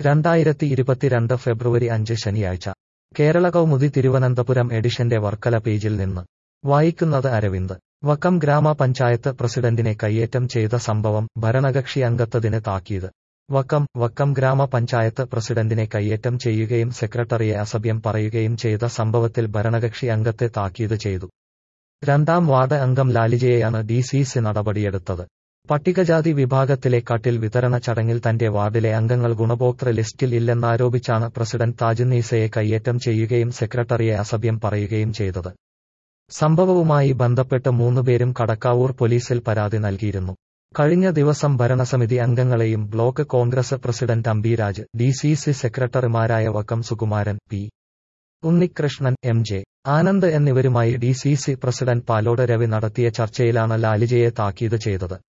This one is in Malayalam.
രണ്ടായിരത്തി ഇരുപത്തിരണ്ട് ഫെബ്രുവരി അഞ്ച് ശനിയാഴ്ച കേരള കൗമുദി തിരുവനന്തപുരം എഡിഷന്റെ വർക്കല പേജിൽ നിന്ന് വായിക്കുന്നത് അരവിന്ദ് വക്കം ഗ്രാമപഞ്ചായത്ത് പ്രസിഡന്റിനെ കയ്യേറ്റം ചെയ്ത സംഭവം ഭരണകക്ഷി അംഗത്വത്തിന് താക്കീത് വക്കം വക്കം ഗ്രാമപഞ്ചായത്ത് പ്രസിഡന്റിനെ കയ്യേറ്റം ചെയ്യുകയും സെക്രട്ടറിയെ അസഭ്യം പറയുകയും ചെയ്ത സംഭവത്തിൽ ഭരണകക്ഷി അംഗത്തെ താക്കീത് ചെയ്തു രണ്ടാം വാർഡ് അംഗം ലാലിജയെയാണ് ഡി സി സി നടപടിയെടുത്തത് പട്ടികജാതി വിഭാഗത്തിലെ കട്ടിൽ വിതരണ ചടങ്ങിൽ തന്റെ വാർഡിലെ അംഗങ്ങൾ ഗുണഭോക്തൃ ലിസ്റ്റിൽ ഇല്ലെന്നാരോപിച്ചാണ് പ്രസിഡന്റ് താജുന്നീസയെ കയ്യേറ്റം ചെയ്യുകയും സെക്രട്ടറിയെ അസഭ്യം പറയുകയും ചെയ്തത് സംഭവവുമായി ബന്ധപ്പെട്ട് മൂന്നുപേരും കടക്കാവൂർ പോലീസിൽ പരാതി നൽകിയിരുന്നു കഴിഞ്ഞ ദിവസം ഭരണസമിതി അംഗങ്ങളെയും block Congress president Ambiraj D C C സെക്രട്ടറിമാരായ Vakkom Sukumaran P Unnikrishnan M J Anand എന്നിവരുമായി D C C president Palode Ravi നടത്തിയ ചർച്ചയിലാണ് ലാലിജയെ താക്കീത് ചെയ്തത്